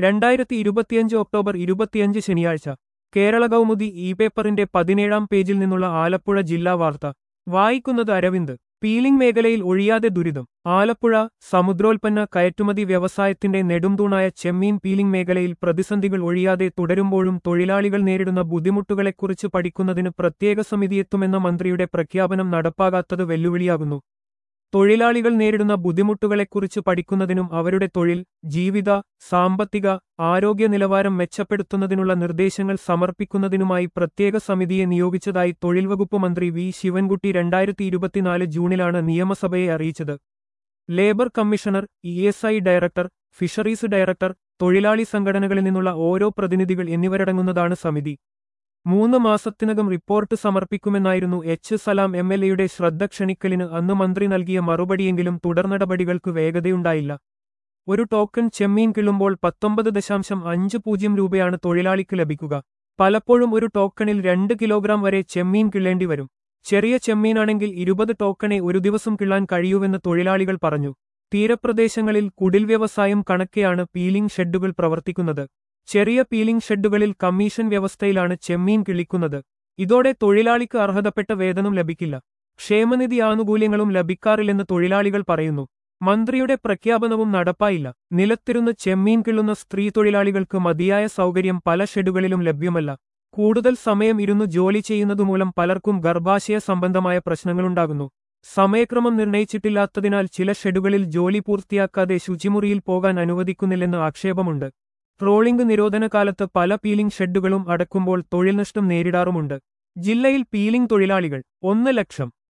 രണ്ടായിരത്തി ഇരുപത്തിയഞ്ച് ഒക്ടോബർ ഇരുപത്തിയഞ്ച് ശനിയാഴ്ച കേരള കൗമുദി ഇ പേപ്പറിന്റെ പതിനേഴാം പേജിൽ നിന്നുള്ള ആലപ്പുഴ ജില്ലാ വാർത്ത വായിക്കുന്നത് അരവിന്ദ് പീലിംഗ് മേഖലയിൽ ഒഴിയാതെ ദുരിതം ആലപ്പുഴ സമുദ്രോൽപ്പന്ന കയറ്റുമതി വ്യവസായത്തിന്റെ നെടുംതൂണായ ചെമ്മീൻ പീലിംഗ് മേഖലയിൽ പ്രതിസന്ധികൾ ഒഴിയാതെ തുടരുമ്പോഴും തൊഴിലാളികൾ നേരിടുന്ന ബുദ്ധിമുട്ടുകളെക്കുറിച്ച് പഠിക്കുന്നതിന് പ്രത്യേക സമിതിയെത്തുമെന്ന മന്ത്രിയുടെ പ്രഖ്യാപനം നടപ്പാകാത്തത് വെല്ലുവിളിയാകുന്നു തൊഴിലാളികൾ നേരിടുന്ന ബുദ്ധിമുട്ടുകളെക്കുറിച്ച് പഠിക്കുന്നതിനും അവരുടെ തൊഴിൽ ജീവിത സാമ്പത്തിക ആരോഗ്യ നിലവാരം മെച്ചപ്പെടുത്തുന്നതിനുള്ള നിർദ്ദേശങ്ങൾ സമർപ്പിക്കുന്നതിനുമായി പ്രത്യേക സമിതിയെ നിയോഗിച്ചതായി തൊഴിൽ വകുപ്പ് മന്ത്രി വി ശിവൻകുട്ടി രണ്ടായിരത്തി ഇരുപത്തിനാല് ജൂണിലാണ് നിയമസഭയെ അറിയിച്ചത് labour commissioner E S I director fisheries director തൊഴിലാളി സംഘടനകളിൽ നിന്നുള്ള ഓരോ പ്രതിനിധികൾ എന്നിവരടങ്ങുന്നതാണ് സമിതി മൂന്ന് മാസത്തിനകം റിപ്പോർട്ട് സമർപ്പിക്കുമെന്നായിരുന്നു എച്ച് സലാം എം എൽ എയുടെ ശ്രദ്ധ ക്ഷണിക്കലിന് അന്ന് മന്ത്രി നൽകിയ മറുപടിയെങ്കിലും തുടർനടപടികൾക്ക് വേഗതയുണ്ടായില്ല ഒരു ടോക്കൺ ചെമ്മീൻ കിള്ളുമ്പോൾ പത്തൊമ്പത് ദശാംശം അഞ്ച് പൂജ്യം രൂപയാണ് തൊഴിലാളിക്ക് ലഭിക്കുക പലപ്പോഴും ഒരു ടോക്കണിൽ രണ്ട് കിലോഗ്രാം വരെ ചെമ്മീൻ കിള്ളേണ്ടി വരും ചെറിയ ചെമ്മീനാണെങ്കിൽ ഇരുപത് ടോക്കണെ ഒരു ദിവസം കിള്ളാൻ കഴിയൂവെന്ന് തൊഴിലാളികൾ പറഞ്ഞു തീരപ്രദേശങ്ങളിൽ കുടിൽ വ്യവസായം കണക്കെയാണ് പീലിംഗ് ഷെഡുകൾ പ്രവർത്തിക്കുന്നത് ചെറിയ പീലിംഗ് ഷെഡുകളിൽ കമ്മീഷൻ വ്യവസ്ഥയിലാണ് ചെമ്മീൻ കിളിക്കുന്നത് ഇതോടെ തൊഴിലാളിക്ക് അർഹതപ്പെട്ട വേതനം ലഭിക്കില്ല ക്ഷേമനിധി ആനുകൂല്യങ്ങളും ലഭിക്കാറില്ലെന്ന് തൊഴിലാളികൾ പറയുന്നു മന്ത്രിയുടെ പ്രഖ്യാപനവും നടപ്പായില്ല നിലത്തിരുന്ന് ചെമ്മീൻ കിള്ളുന്ന സ്ത്രീ തൊഴിലാളികൾക്ക് മതിയായ സൗകര്യം പല ഷെഡുകളിലും ലഭ്യമല്ല കൂടുതൽ സമയം ഇരുന്ന് ജോലി ചെയ്യുന്നതുമൂലം പലർക്കും ഗർഭാശയ സംബന്ധമായ പ്രശ്നങ്ങളുണ്ടാകുന്നു സമയക്രമം നിർണയിച്ചിട്ടില്ലാത്തതിനാൽ ചില ഷെഡുകളിൽ ജോലി പൂർത്തിയാക്കാതെ ശുചിമുറിയിൽ പോകാൻ അനുവദിക്കുന്നില്ലെന്ന് ആക്ഷേപമുണ്ട് ട്രോളിംഗ് നിരോധന കാലത്ത് പല പീലിംഗ് ഷെഡുകളും അടക്കുമ്പോൾ തൊഴിൽ നഷ്ടം നേരിടാറുമുണ്ട് ജില്ലയിൽ പീലിംഗ് തൊഴിലാളികൾ ഒന്ന് ലക്ഷം